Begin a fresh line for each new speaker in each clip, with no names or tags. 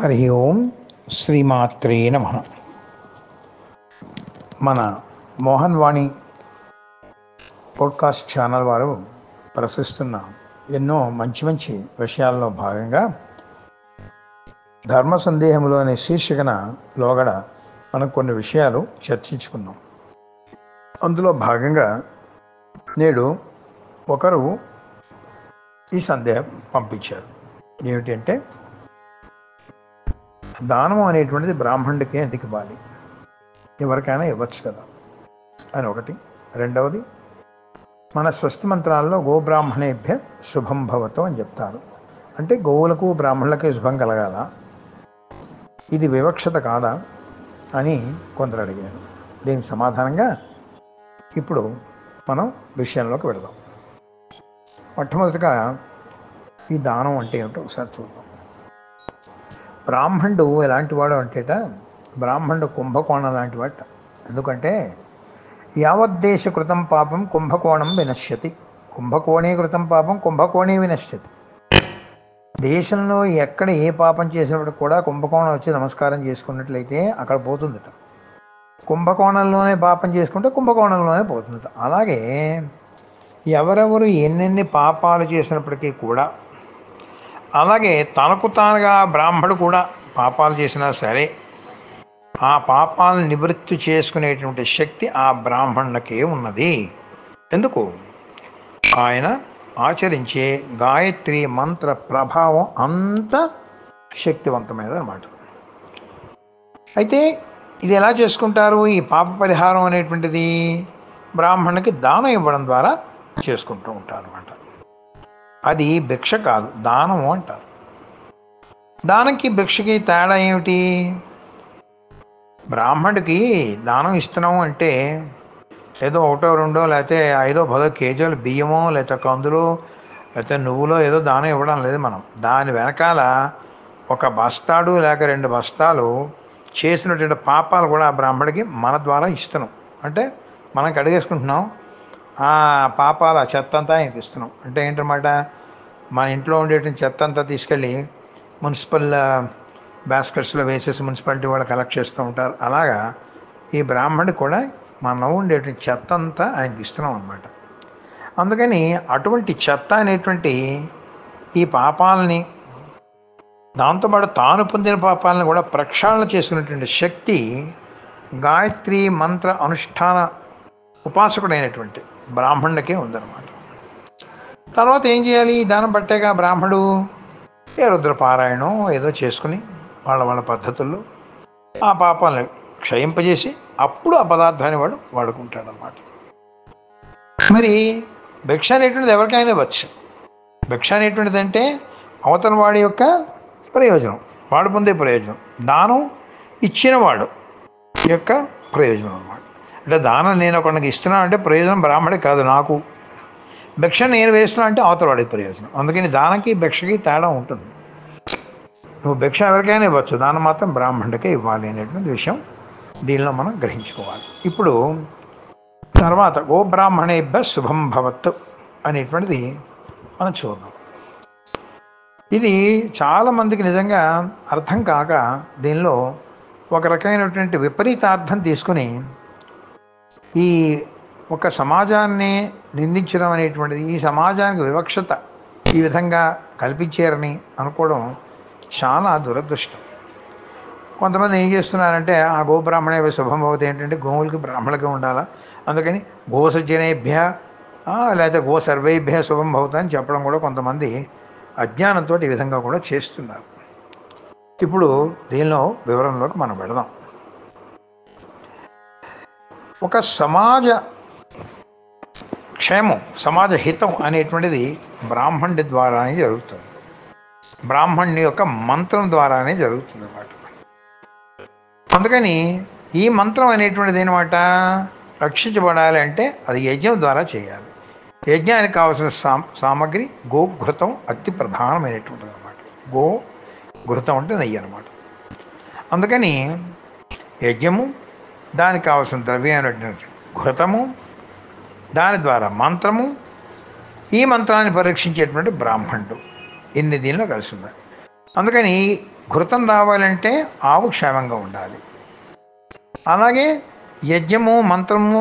హరి ఓం శ్రీమాత్రే నమ మన మోహన్ వాణి పోడ్కాస్ట్ ఛానల్ వారు ప్రశ్నిస్తున్న ఎన్నో మంచి మంచి విషయాల్లో భాగంగా ధర్మ సందేహములు అనే శీర్షికన లోగడ మనం కొన్ని విషయాలు చర్చించుకున్నాం అందులో భాగంగా నేడు ఒకరు ఈ సందేహం పంపించారు ఏమిటంటే దానం అనేటువంటిది బ్రాహ్మణుడికే ఎందుకు ఇవ్వాలి ఎవరికైనా ఇవ్వచ్చు కదా అని ఒకటి రెండవది మన స్వస్తి మంత్రాల్లో గోబ్రాహ్మణేభ్య శుభం భవతో అని చెప్తారు అంటే గోవులకు బ్రాహ్మణులకే శుభం కలగాల ఇది వివక్షత కాదా అని కొందరు అడిగారు దీనికి సమాధానంగా ఇప్పుడు మనం విషయంలోకి వెళదాం మొట్టమొదటిగా ఈ దానం అంటే ఏమిటో ఒకసారి చూద్దాం బ్రాహ్మణుడు ఎలాంటి వాడు అంటేట బ్రాహ్మణుడు కుంభకోణం లాంటి వాట ఎందుకంటే యావద్దేశ కృతం పాపం కుంభకోణం వినశ్యతి కుంభకోణే కృతం పాపం కుంభకోణే వినశ్యతి దేశంలో ఎక్కడ ఏ పాపం చేసినప్పుడు కూడా కుంభకోణం వచ్చి నమస్కారం చేసుకున్నట్లయితే అక్కడ పోతుందట కుంభకోణంలోనే పాపం చేసుకుంటే కుంభకోణంలోనే పోతుందట అలాగే ఎవరెవరు ఎన్నెన్ని పాపాలు చేసినప్పటికీ కూడా అలాగే తనకు తానుగా బ్రాహ్మడు కూడా పాపాలు చేసినా సరే ఆ పాపాలను నివృత్తి చేసుకునేటువంటి శక్తి ఆ బ్రాహ్మణులకే ఉన్నది ఎందుకు ఆయన ఆచరించే గాయత్రి మంత్ర ప్రభావం అంత శక్తివంతమైనది అనమాట అయితే ఇది ఎలా చేసుకుంటారు ఈ పాప పరిహారం అనేటువంటిది బ్రాహ్మణునికి దానం ఇవ్వడం ద్వారా చేసుకుంటూ ఉంటారు అనమాట అది భిక్ష కాదు దానము అంటారు దానంకి భిక్షకి తేడా ఏమిటి బ్రాహ్మణుడికి దానం ఇస్తున్నాము అంటే ఏదో ఒకటో రెండో లేకపోతే ఐదో పదో కేజీలు బియ్యమో లేకపోతే కందులు లేకపోతే నువ్వులో ఏదో దానం ఇవ్వడం లేదు మనం దాని వెనకాల ఒక బస్తాడు లేక రెండు బస్తాలు చేసినటువంటి పాపాలు కూడా ఆ బ్రాహ్మడికి మన ద్వారా ఇస్తున్నాం అంటే మనం కడిగేసుకుంటున్నాం ఆ పాపాల చెత్త అంతా ఆయనకి ఇస్తున్నాం అంటే ఏంటన్నమాట మన ఇంట్లో ఉండేటువంటి చెత్త అంతా తీసుకెళ్ళి మున్సిపల్ బాస్కెట్స్లో వేసేసి మున్సిపాలిటీ వాళ్ళు కలెక్ట్ చేస్తూ ఉంటారు అలాగా ఈ బ్రాహ్మణుడు కూడా మనం ఉండేటువంటి చెత్త అంతా ఆయనకి ఇస్తున్నాం అనమాట అందుకని అటువంటి చెత్త అనేటువంటి ఈ పాపాలని దాంతోపాటు తాను పొందిన పాపాలను కూడా ప్రక్షాళన చేసుకునేటువంటి శక్తి గాయత్రి మంత్ర అనుష్ఠాన ఉపాసకుడైనటువంటి బ్రాహ్మణుడికే ఉందన్నమాట తర్వాత ఏం చేయాలి ఈ దానం పట్టాక బ్రాహ్మడు ఏ రుద్రపారాయణం ఏదో చేసుకుని వాళ్ళ వాళ్ళ పద్ధతుల్లో ఆ పాపాలను క్షయింపజేసి అప్పుడు ఆ పదార్థాన్ని వాడు వాడుకుంటాడు అనమాట మరి భిక్ష అనేటువంటిది ఎవరికైనా ఇవ్వచ్చు భిక్ష అనేటువంటిది అంటే అవతల వాడి యొక్క ప్రయోజనం వాడు పొందే ప్రయోజనం దానం ఇచ్చినవాడు యొక్క ప్రయోజనం అనమాట అంటే దానం నేను ఒకరికి ఇస్తున్నా అంటే ప్రయోజనం బ్రాహ్మడికి కాదు నాకు భిక్ష నేను వేస్తున్నా అంటే అవతల వాడికి ప్రయోజనం అందుకని దానంకి భిక్షకి తేడా ఉంటుంది నువ్వు భిక్ష ఎవరికైనా ఇవ్వచ్చు దానం మాత్రం బ్రాహ్మణుడికే ఇవ్వాలి అనేటువంటి విషయం దీనిలో మనం గ్రహించుకోవాలి ఇప్పుడు తర్వాత ఓ బ్రాహ్మణేభ్య శుభం భవత్ అనేటువంటిది మనం చూద్దాం ఇది చాలామందికి నిజంగా అర్థం కాక దీనిలో ఒక రకమైనటువంటి విపరీతార్థం తీసుకుని ఈ ఒక సమాజాన్ని నిందించడం అనేటువంటిది ఈ సమాజానికి వివక్షత ఈ విధంగా కల్పించారని అనుకోవడం చాలా దురదృష్టం కొంతమంది ఏం చేస్తున్నారంటే ఆ గోబ్రాహ్మణ శుభం అవుతాయి ఏంటంటే గోవులకి బ్రాహ్మణులకి ఉండాలా అందుకని గోసజ్జనేభ్య లేకపోతే గో సర్వేభ్య శుభం భవతా అని చెప్పడం కూడా కొంతమంది అజ్ఞానంతో ఈ విధంగా కూడా చేస్తున్నారు ఇప్పుడు దీనిలో వివరంలోకి మనం పెడదాం ఒక సమాజ క్షేమం సమాజ హితం అనేటువంటిది బ్రాహ్మణుడి ద్వారానే జరుగుతుంది బ్రాహ్మణుని యొక్క మంత్రం ద్వారానే జరుగుతుంది అన్నమాట అందుకని ఈ మంత్రం అనేటువంటిది అనమాట రక్షించబడాలి అంటే అది యజ్ఞం ద్వారా చేయాలి యజ్ఞానికి కావాల్సిన సా సామగ్రి గోఘృతం అతి ప్రధానమైనటువంటిది అనమాట గో ఘృతం అంటే నెయ్యి అనమాట అందుకని యజ్ఞము దానికి కావాల్సిన ద్రవ్యమైనటువంటి ఘృతము దాని ద్వారా మంత్రము ఈ మంత్రాన్ని పరీక్షించేటువంటి బ్రాహ్మణుడు ఇన్ని దీనిలో కలిసి ఉన్నాయి అందుకని ఘృతం రావాలంటే ఆవు క్షేమంగా ఉండాలి అలాగే యజ్ఞము మంత్రము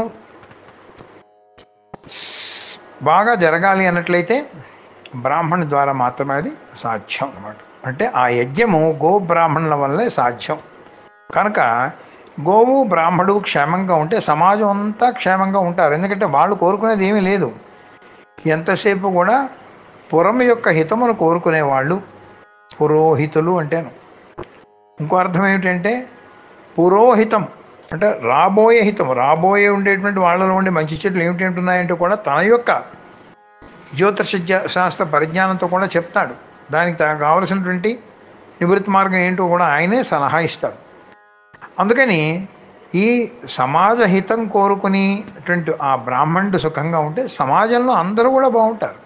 స్- బాగా జరగాలి అన్నట్లయితే బ్రాహ్మణి ద్వారా మాత్రమే అది సాధ్యం అన్నమాట అంటే ఆ యజ్ఞము గో బ్రాహ్మణుల వల్లే సాధ్యం కనుక గోవు బ్రాహ్మడు క్షేమంగా ఉంటే సమాజం అంతా క్షేమంగా ఉంటారు ఎందుకంటే వాళ్ళు కోరుకునేది ఏమీ లేదు ఎంతసేపు కూడా పురం యొక్క హితమును కోరుకునే వాళ్ళు పురోహితులు అంటేను ఇంకో అర్థం ఏమిటంటే పురోహితం అంటే రాబోయే హితం రాబోయే ఉండేటువంటి వాళ్ళలో ఉండే మంచి చెట్లు ఏమిటి ఉంటున్నాయంటే కూడా తన యొక్క జ్యోతిష జ- శాస్త్ర పరిజ్ఞానంతో కూడా చెప్తాడు దానికి తా- కావలసినటువంటి నివృత్తి మార్గం ఏంటో కూడా ఆయనే సలహా ఇస్తాడు అందుకని ఈ సమాజ హితం కోరుకునేటువంటి ఆ బ్రాహ్మణుడు సుఖంగా ఉంటే సమాజంలో అందరూ కూడా బాగుంటారు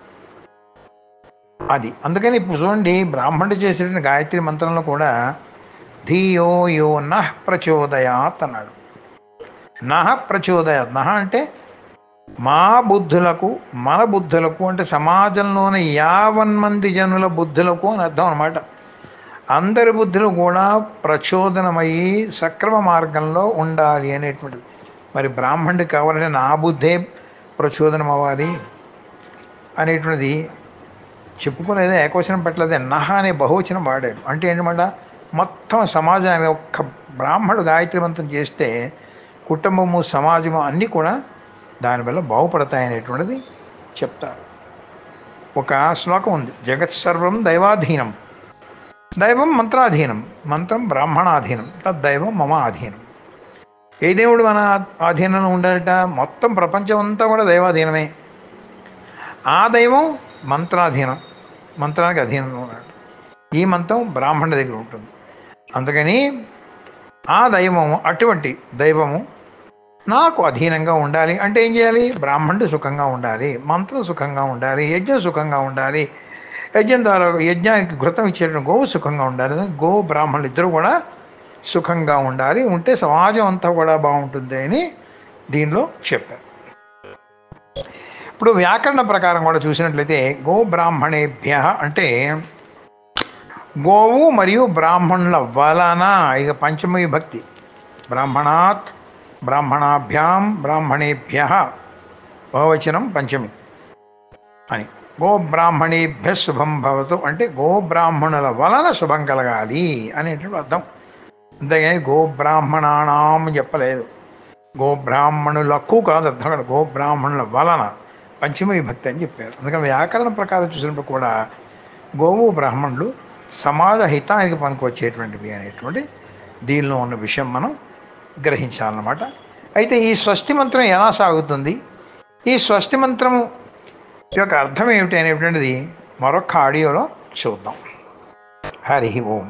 అది అందుకని ఇప్పుడు చూడండి బ్రాహ్మణుడు చేసేటువంటి గాయత్రి మంత్రంలో కూడా ధియో యో నః ప్రచోదయాత్ అన్నాడు నహ ప్రచోదయాత్ నహ అంటే మా బుద్ధులకు మన బుద్ధులకు అంటే సమాజంలోని యావన్ మంది జనుల బుద్ధులకు అని అర్థం అనమాట అందరి బుద్ధులు కూడా ప్రచోదనమయ్యి సక్రమ మార్గంలో ఉండాలి అనేటువంటిది మరి బ్రాహ్మణుడికి కావాలంటే నా బుద్ధే ప్రచోదనం అవ్వాలి అనేటువంటిది చెప్పుకునేది ఏకవచనం పెట్టలేదే నహ అనే బహువచనం వాడాడు అంటే ఏంటన్నమాట మొత్తం సమాజాన్ని ఒక్క బ్రాహ్మణుడు గాయత్రి మంత్రం చేస్తే కుటుంబము సమాజము అన్నీ కూడా దానివల్ల బాగుపడతాయనేటువంటిది చెప్తారు ఒక శ్లోకం ఉంది జగత్ సర్వం దైవాధీనం దైవం మంత్రాధీనం మంత్రం బ్రాహ్మణాధీనం తద్దైవం మమ అధీనం ఏ దేవుడు మన ఆధీనంలో ఉండాలట మొత్తం ప్రపంచం అంతా కూడా దైవాధీనమే ఆ దైవం మంత్రాధీనం మంత్రానికి అధీనంలో ఉన్నాడు ఈ మంత్రం బ్రాహ్మణ దగ్గర ఉంటుంది అందుకని ఆ దైవము అటువంటి దైవము నాకు అధీనంగా ఉండాలి అంటే ఏం చేయాలి బ్రాహ్మణుడు సుఖంగా ఉండాలి మంత్రం సుఖంగా ఉండాలి యజ్ఞం సుఖంగా ఉండాలి యజ్ఞం ద్వారా యజ్ఞానికి ఘృతం ఇచ్చేటువంటి గోవు సుఖంగా ఉండాలి గో బ్రాహ్మణులు ఇద్దరు కూడా సుఖంగా ఉండాలి ఉంటే సమాజం అంతా కూడా బాగుంటుంది అని దీనిలో చెప్పారు ఇప్పుడు వ్యాకరణ ప్రకారం కూడా చూసినట్లయితే గో బ్రాహ్మణేభ్య అంటే గోవు మరియు బ్రాహ్మణుల వలన ఇక పంచమి భక్తి బ్రాహ్మణాత్ బ్రాహ్మణాభ్యాం బ్రాహ్మణేభ్య బహువచనం పంచమి అని గో బ్రాహ్మణేభ్య శుభం భవతు అంటే గో బ్రాహ్మణుల వలన శుభం కలగాలి అనేటువంటి అర్థం అంతేగాని గో బ్రాహ్మణానాం అని చెప్పలేదు గో బ్రాహ్మణులకు కాదు అర్థం అక్కడ గో బ్రాహ్మణుల వలన పంచమ విభక్తి అని చెప్పారు అందుకని వ్యాకరణ ప్రకారం చూసినప్పుడు కూడా గోవు బ్రాహ్మణులు సమాజ హితానికి పనికొచ్చేటువంటివి అనేటువంటి దీనిలో ఉన్న విషయం మనం గ్రహించాలన్నమాట అయితే ఈ స్వస్తి మంత్రం ఎలా సాగుతుంది ఈ స్వస్తి మంత్రం యొక్క అర్థం ఏమిటి అనేటువంటిది మరొక ఆడియోలో చూద్దాం హరి ఓం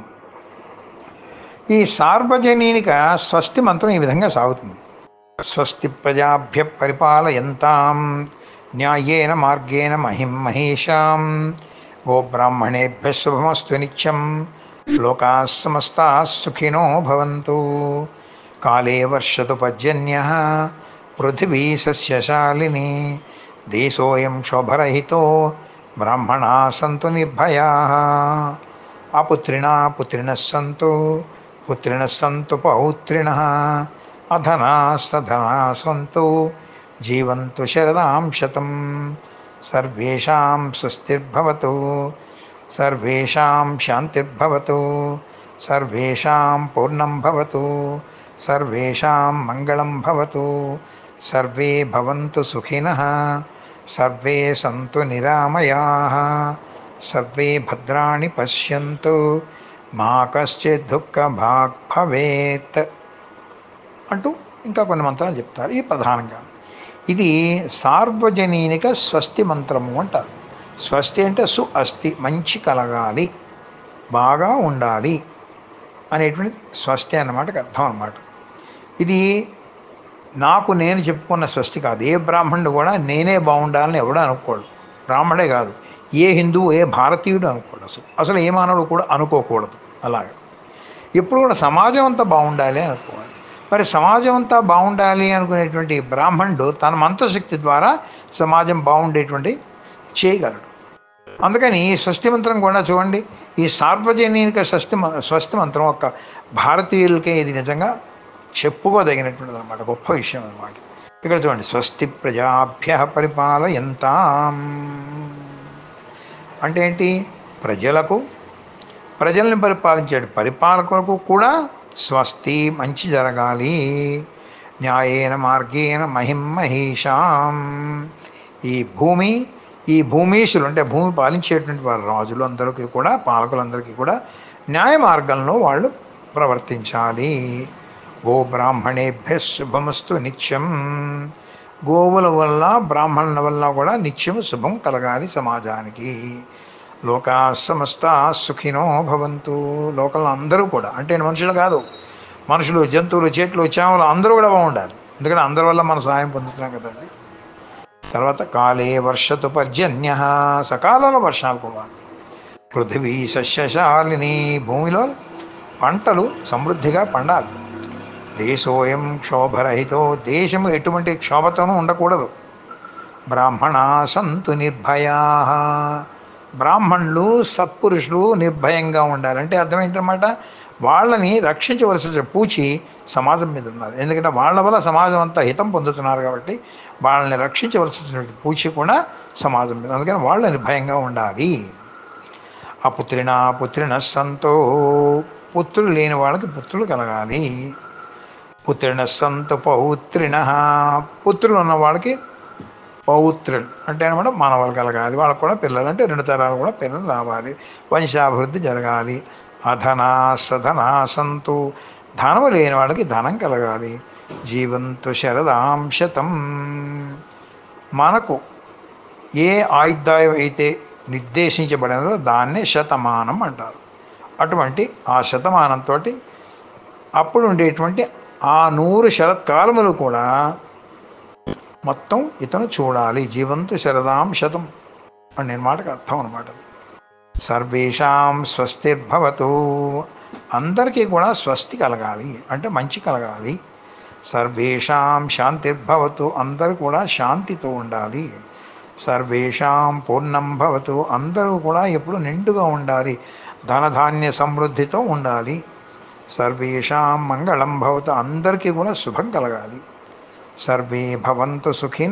ఈ సార్వజనీనిక స్వస్తి మంత్రం ఈ విధంగా సాగుతుంది స్వస్తి ప్రజాభ్య పరిపాలయంతాం న్యాయేన మార్గేణ మహిం మహేషాం గోబ్రాహ్మణేభ్య శుభమస్తు నిత్యం లోకా సమస్తా సుఖినో భవంతు కాలే వర్షతు పర్జన్య పృథివీ సస్యశాలిని దేశోయం శోభరహితో బ్రాహ్మణా సంతు నిర్భయా అపుత్రిణా పుత్రిణः సంతు పుత్రిణः సంతు పౌత్రిణः అధనాస్తధనా సంతు జీవంతు శరదాం శతం సర్వేషాం స్వస్తిర్భవతు సర్వేషాం శాంతిర్భవతు సర్వేషాం పూర్ణం భవతు సర్వేషాం మంగళం భవతు సర్వే భవంతు సుఖినః సర్వే సంతు నిరామయాः సర్వే భద్రాణి పశ్యంతు మా కశ్చిత్ దుఃఖభాగ్ భవేత్ అంటూ ఇంకా కొన్ని మంత్రాలు చెప్తారు ఈ ప్రధానంగా ఇది సార్వజనీనిక స్వస్తి మంత్రము అంటారు స్వస్తి అంటే సు అస్తి మంచి కలగాలి బాగా ఉండాలి అనేటువంటిది స్వస్తి అన్నమాటకు అర్థం అన్నమాట ఇది నాకు నేను చెప్పుకున్న స్వస్తి కాదు ఏ బ్రాహ్మణుడు కూడా నేనే బాగుండాలని ఎవడూ అనుకోడు బ్రాహ్మడే కాదు ఏ హిందువు ఏ భారతీయుడు అనుకోడు అసలు అసలు ఏ మానవుడు కూడా అనుకోకూడదు అలాగే ఎప్పుడు కూడా సమాజం అంతా బాగుండాలి అని అనుకోవాలి మరి సమాజం అంతా బాగుండాలి అనుకునేటువంటి బ్రాహ్మణుడు తన మంత్రశక్తి ద్వారా సమాజం బాగుండేటువంటి చేయగలడు అందుకని ఈ స్వస్తి మంత్రం కూడా చూడండి ఈ సార్వజనీనిక స్వస్తి మ- స్వస్తి మంత్రం ఒక భారతీయులకే ఇది నిజంగా చెప్పుకోదగినటువంటిది అనమాట గొప్ప విషయం అనమాట ఇక్కడ చూడండి స్వస్తి ప్రజాభ్య పరిపాలయంతాం అంటే ఏంటి ప్రజలకు ప్రజల్ని పరిపాలించాడు పరిపాలకులకు కూడా స్వస్తి మంచి జరగాలి న్యాయేన మార్గేణ మహిం మహిషాం ఈ భూమి ఈ భూమీషులు అంటే భూమి పాలించేటువంటి వారు రాజులు అందరికీ కూడా పాలకులందరికీ కూడా న్యాయ మార్గంలో వాళ్ళు ప్రవర్తించాలి గో బ్రాహ్మణేభ్య శుభమస్తు నిత్యం గోవుల వల్ల బ్రాహ్మణుల వల్ల కూడా నిత్యం శుభం కలగాలి సమాజానికి లోకా సమస్త సుఖినో భవంతు లోకంలో అందరూ కూడా అంటే మనుషులు కాదు మనుషులు జంతువులు చెట్లు చేమలు అందరూ కూడా బాగుండాలి ఎందుకంటే అందరి వల్ల మనం సహాయం పొందుతున్నాం కదండి తర్వాత కాలే వర్షతు పర్జన్య సకాలంలో వర్షాలు కూడా పృథివీ సస్యశాలిని భూమిలో పంటలు సమృద్ధిగా పండాలి దేశోయం క్షోభరహితో దేశము ఎటువంటి క్షోభతోనూ ఉండకూడదు బ్రాహ్మణ సంతు నిర్భయా బ్రాహ్మణులు సత్పురుషులు నిర్భయంగా ఉండాలి అంటే అర్థం ఏంటన్నమాట వాళ్ళని రక్షించవలసిన పూచి సమాజం మీద ఉన్నది ఎందుకంటే వాళ్ళ వల్ల సమాజం అంతా హితం పొందుతున్నారు కాబట్టి వాళ్ళని రక్షించవలసిన పూచి కూడా సమాజం మీద అందుకని వాళ్ళు నిర్భయంగా ఉండాలి ఆ పుత్రిన పుత్రిన సంతో పుత్రులు లేని వాళ్ళకి పుత్రులు కలగాలి పుత్రిన సంతు పౌత్రిన పుత్రులు ఉన్న వాళ్ళకి పౌత్రులు అంటే అనమాట మానవాళ్ళు కలగాలి వాళ్ళకు కూడా పిల్లలు అంటే రెండు తరాలు కూడా పిల్లలు రావాలి వంశాభివృద్ధి జరగాలి అధనా సధనా సంతు ధనము లేని వాళ్ళకి ధనం కలగాలి జీవంతు శరదాం శతం మనకు ఏ ఆయుధాయం అయితే నిర్దేశించబడినదో దాన్నే శతమానం అంటారు అటువంటి ఆ శతమానంతో అప్పుడు ఉండేటువంటి ఆ నూరు శరత్కాలములు కూడా మొత్తం ఇతను చూడాలి జీవంతు శరదాం శతం అని నేను మాటకు అర్థం అనమాట సర్వేషాం స్వస్తిర్భవతు అందరికీ కూడా స్వస్తి కలగాలి అంటే మంచి కలగాలి సర్వేషాం శాంతిర్భవతు అందరూ కూడా శాంతితో ఉండాలి సర్వేషాం పూర్ణం భవతు అందరూ కూడా ఎప్పుడు నిండుగా ఉండాలి ధనధాన్య సమృద్ధితో ఉండాలి సర్వేషాం మంగళం భవతు అందరికీ కూడా శుభం కలగాలి సర్వే భవంతు సుఖిన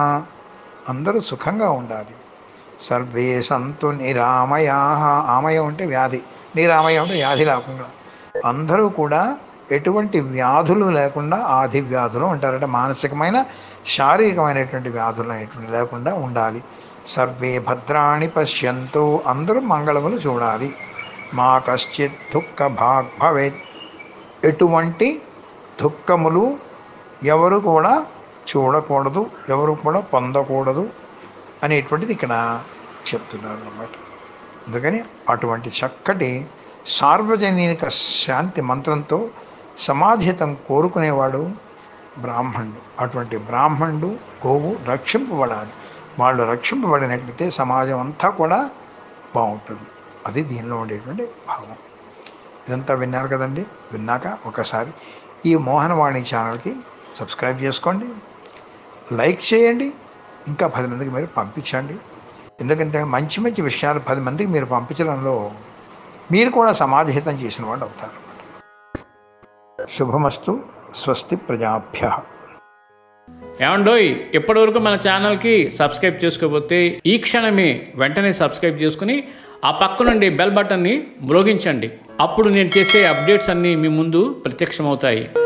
అందరూ సుఖంగా ఉండాలి సర్వే సంతు నిరామయా ఆమయం అంటే వ్యాధి నిరామయం అంటే వ్యాధి లేకుండా అందరూ కూడా ఎటువంటి వ్యాధులు లేకుండా ఆది వ్యాధులు ఉంటారంటే మానసికమైన శారీరకమైనటువంటి వ్యాధులు అనేటువంటి లేకుండా ఉండాలి సర్వే భద్రాణి పశ్యంతు అందరూ మంగళములు చూడాలి మా కశ్చిత్ దుఃఖ భాగ్ భవేత్ ఎటువంటి దుఃఖములు ఎవరు కూడా చూడకూడదు ఎవరు కూడా పొందకూడదు అనేటువంటిది ఇక్కడ చెప్తున్నారు అన్నమాట అందుకని అటువంటి చక్కటి సార్వజనీనిక శాంతి మంత్రంతో సమాధితం కోరుకునేవాడు బ్రాహ్మణుడు అటువంటి బ్రాహ్మణుడు గోవు రక్షింపబడాలి వాళ్ళు రక్షింపబడినట్లయితే సమాజం అంతా కూడా బాగుంటుంది అది దీనిలో ఉండేటువంటి భావం ఇదంతా విన్నారు కదండి విన్నాక ఒకసారి ఈ మోహనవాణి ఛానల్కి సబ్స్క్రైబ్ చేసుకోండి లైక్ చేయండి ఇంకా పది మందికి మీరు పంపించండి ఎందుకంటే మంచి మంచి విషయాలు పది మందికి మీరు పంపించడంలో మీరు కూడా సమాజహితం చేసిన వాళ్ళు అవుతారు శుభమస్తు స్వస్తి ప్రజాభ్య
ఏమండోయ్ ఇప్పటివరకు మన ఛానల్కి సబ్స్క్రైబ్ చేసుకోకపోతే ఈ క్షణమే వెంటనే సబ్స్క్రైబ్ చేసుకుని ఆ పక్క నుండి బెల్ బటన్ని మ్రోగించండి అప్పుడు నేను చేసే అప్డేట్స్ అన్నీ మీ ముందు ప్రత్యక్షమవుతాయి